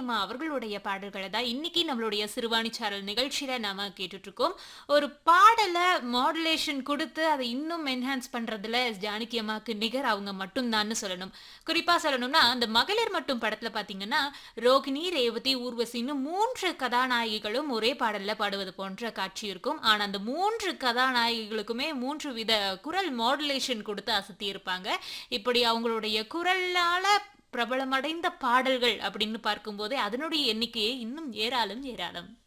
அம்மா அவர்களுடைய பாடல்களை தான் இன்னைக்கு நம்மளுடைய சிறுவாணி சாரல் நிகழ்ச்சியில நாம கேட்டுட்டு இருக்கோம் ஒரு பாடலை மாடுலேஷன் கொடுத்து அதை இன்னும் என்ஹான்ஸ் பண்றதுல எஸ் ஜானகி அம்மாவுக்கு நிகர் அவங்க மட்டும்தான்னு சொல்லணும் குறிப்பா சொல்லணும்னா அந்த மகளிர் மட்டும் படத்துல பாத்தீங்கன்னா ரோகிணி ரேவதி ஊர்வசின்னு மூன்று கதாநாயகிகளும் ஒரே பாடல்ல பாடுவது போன்ற காட்சி இருக்கும் ஆனா அந்த மூன்று கதாநாயகிகளுக்குமே மூன்று வித குரல் மாடுலேஷன் கொடுத்து அசத்தி இருப்பாங்க இப்படி அவங்களுடைய குரலால பிரபலமடைந்த பாடல்கள் அப்படின்னு பார்க்கும்போதே அதனுடைய எண்ணிக்கையே இன்னும் ஏராளம் ஏராளம்